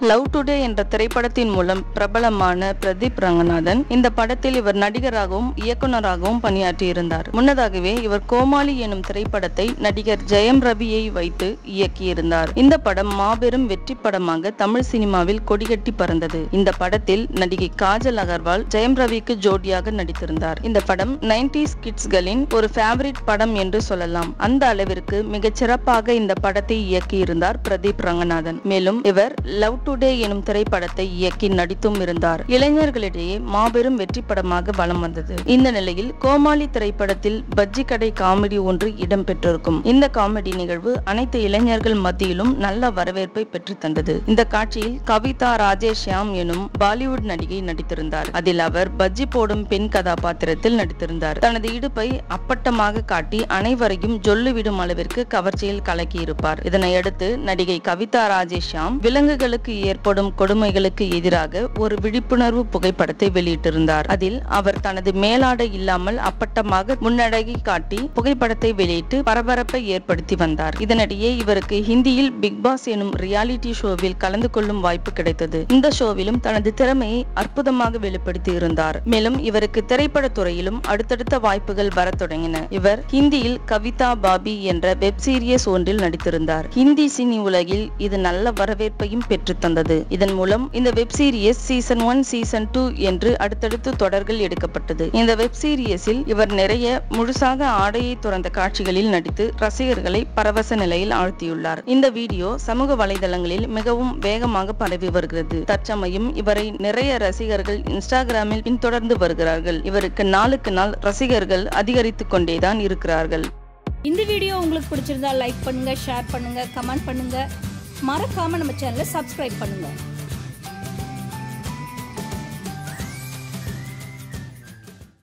love today என்ற திரைப்படத்தின் மூலம் பிரபலமான பிரதீப் ரங்கநாதன் இந்த படத்தில் இவர் நடிகராகவும் இயக்குனராகவும் பணியாற்றியிருந்தார் முன்னதாகவே இவர் கோமாளி எனும் திரைப்படத்தை நடிகர் ஜெயம் ரவியை வைத்து இயக்கியிருந்தார் இந்த படம் மாபெரும் வெற்றி படமாக தமிழ் சினிமாவில் கொடிகட்டி பறந்தது இந்த படத்தில் நடிகை காஜல் அகர்வால் ஜெயம் ரவிக்கு ஜோடியாக நடித்திருந்தார் இந்த படம் நைன்டிஸ் கிட்ஸ்களின் ஒரு ஃபேவரிட் படம் என்று சொல்லலாம் அந்த அளவிற்கு மிகச் சிறப்பாக இந்த படத்தை இயக்கியிருந்தார் பிரதீப் ரங்கநாதன் மேலும் இவர் லவ் டுடே எனும் திரைப்படத்தை இயக்கி நடித்தும் இருந்தார் இளைஞர்களிடையே மாபெரும் வெற்றி படமாக வலம் வந்தது இந்த நிலையில் கோமாளி திரைப்படத்தில் பஜ்ஜி கடை காமெடி ஒன்று இடம்பெற்றிருக்கும் இந்த காமெடி நிகழ்வு அனைத்து இளைஞர்கள் மத்தியிலும் நல்ல வரவேற்பை பெற்று தந்தது இந்த காட்சியில் கவிதா ராஜேஷ் ஷியாம் எனும் பாலிவுட் நடிகை நடித்திருந்தார் அதில் அவர் பஜ்ஜி போடும் பெண் கதாபாத்திரத்தில் நடித்திருந்தார் தனது இடுப்பை அப்பட்டமாக காட்டி அனைவரையும் ஜொல்லுவிடும் அளவிற்கு கவர்ச்சியில் கலக்கியிருப்பார் இதனையடுத்து நடிகை கவிதா ராஜேஷ் ஷியாம் விலங்குகளுக்கு ஏற்படும் கொடுமைகளுக்கு எதிராக ஒரு விழிப்புணர்வு புகைப்படத்தை வெளியிட்டிருந்தார் அதில் அவர் தனது மேலாடை இல்லாமல் அப்பட்டமாக முன்னடகி காட்டி புகைப்படத்தை வெளியிட்டு பரபரப்பை ஏற்படுத்தி வந்தார் இதனிடையே இவருக்கு ஹிந்தியில் பிக் பாஸ் எனும் ரியாலிட்டி ஷோவில் கலந்து கொள்ளும் வாய்ப்பு கிடைத்தது இந்த ஷோவிலும் தனது திறமையை அற்புதமாக வெளிப்படுத்தி இருந்தார் மேலும் இவருக்கு திரைப்பட துறையிலும் அடுத்தடுத்த வாய்ப்புகள் வரத் தொடங்கின இவர் ஹிந்தியில் கவிதா பாபி என்ற வெப் சீரியஸ் ஒன்றில் நடித்திருந்தார் ஹிந்தி சினி உலகில் இது நல்ல வரவேற்பையும் பெற்று தந்தது இதன் மூலம் இந்த web series season one season two என்று அடுத்தடுத்து தொடர்கள் எடுக்கப்பட்டது இந்த வெப் சீரியஸில் இவர் நிறைய முழுசாக ஆடையை துறந்த காட்சிகளில் நடித்து ரசிகர்களை பரவச நிலையில் ஆழ்த்தியுள்ளார் இந்த வீடியோ சமூக வலைதளங்களில் மிகவும் வேகமாக பரவி வருகிறது தற்சமயம் இவரை நிறைய ரசிகர்கள் இன்ஸ்டாகிராமில் பின்தொடர்ந்து வருகிறார்கள் இவருக்கு நாளுக்கு நாள் ரசிகர்கள் அதிகரித்துக் கொண்டேதான் இருக்கிறார்கள் இந்த வீடியோ உங்களுக்கு பிடிச்சிருந்தா லைக் பண்ணுங்க ஷேர் பண்ணுங்க கமெண்ட் பண்ணுங்க மறக்காம நம்ம சேனலை சப்ஸ்கிரைப் பண்ணுங்க